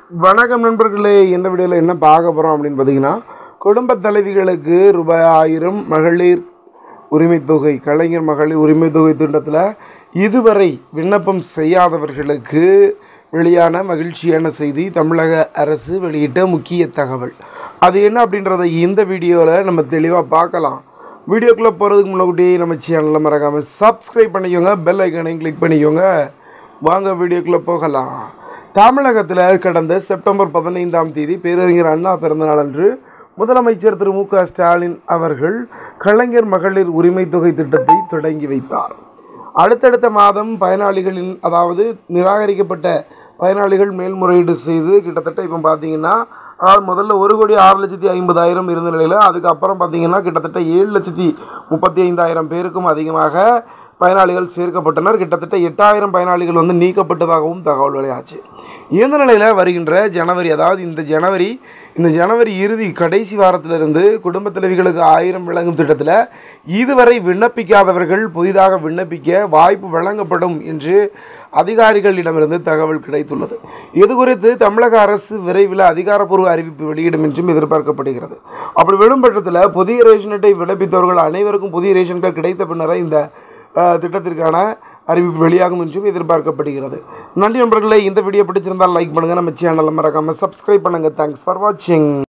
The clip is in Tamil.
வணக்கம் நண்பர்களே இந்த வீடியோவில் என்ன பார்க்க போகிறோம் அப்படின்னு பார்த்தீங்கன்னா குடும்ப தலைவிகளுக்கு ரூபாய் ஆயிரம் மகளிர் உரிமைத் தொகை கலைஞர் மகளிர் உரிமைத் தொகை திட்டத்தில் இதுவரை விண்ணப்பம் செய்யாதவர்களுக்கு வெளியான மகிழ்ச்சியான செய்தி தமிழக அரசு வெளியிட்ட முக்கிய தகவல் அது என்ன அப்படின்றத இந்த வீடியோவில் நம்ம தெளிவாக பார்க்கலாம் வீடியோக்குள்ளே போகிறதுக்கு முன்னாடி நம்ம சேனலில் மறக்காமல் சப்ஸ்கிரைப் பண்ணிக்கோங்க பெல் ஐக்கானையும் கிளிக் பண்ணிக்கோங்க வாங்க வீடியோக்குள்ளே போகலாம் தமிழகத்தில் கடந்த செப்டம்பர் பதினைந்தாம் தேதி பேரறிஞர் அண்ணா பிறந்தநாள் அன்று முதலமைச்சர் திரு மு க ஸ்டாலின் அவர்கள் கலைஞர் மகளிர் உரிமைத் தொகை திட்டத்தை தொடங்கி வைத்தார் அடுத்தடுத்த மாதம் பயனாளிகளின் அதாவது நிராகரிக்கப்பட்ட பயனாளிகள் மேல்முறையீடு செய்து கிட்டத்தட்ட இப்போ பார்த்தீங்கன்னா அதாவது முதல்ல ஒரு கோடி ஆறு லட்சத்தி ஐம்பதாயிரம் இருந்த நிலையில் அதுக்கப்புறம் பார்த்தீங்கன்னா கிட்டத்தட்ட ஏழு லட்சத்தி முப்பத்தி ஐந்தாயிரம் பேருக்கும் அதிகமாக பயனாளிகள் சேர்க்கப்பட்டனர் கிட்டத்தட்ட எட்டாயிரம் பயனாளிகள் வந்து நீக்கப்பட்டதாகவும் தகவல் வெளியாச்சு இந்த நிலையில் வருகின்ற ஜனவரி அதாவது இந்த ஜனவரி இந்த ஜனவரி இறுதி கடைசி வாரத்திலிருந்து குடும்ப தலைவிகளுக்கு ஆயிரம் வழங்கும் திட்டத்தில் இதுவரை விண்ணப்பிக்காதவர்கள் புதிதாக விண்ணப்பிக்க வாய்ப்பு வழங்கப்படும் என்று அதிகாரிகளிடமிருந்து தகவல் கிடைத்துள்ளது இது குறித்து தமிழக அரசு விரைவில் அதிகாரப்பூர்வ அறிவிப்பு வெளியிடும் என்றும் எதிர்பார்க்கப்படுகிறது அப்படி விடும் பட்சத்தில் புதிய ரேஷன் அட்டை விண்ணப்பித்தவர்கள் அனைவருக்கும் புதிய ரேஷன் கார்டு கிடைத்த பின்னரே இந்த அஹ், திட்டத்திற்கான அறிவிப்பு வெளியாகும் என்றும் எதிர்பார்க்கப்படுகிறது நன்றி நண்பர்களே இந்த வீடியோ பிடிச்சிருந்தால் லைக் பண்ணுங்கள் நம்ம சேனலை மறக்காமல் சப்ஸ்கிரைப் பண்ணுங்கள் தேங்க்ஸ் ஃபார் வாட்சிங்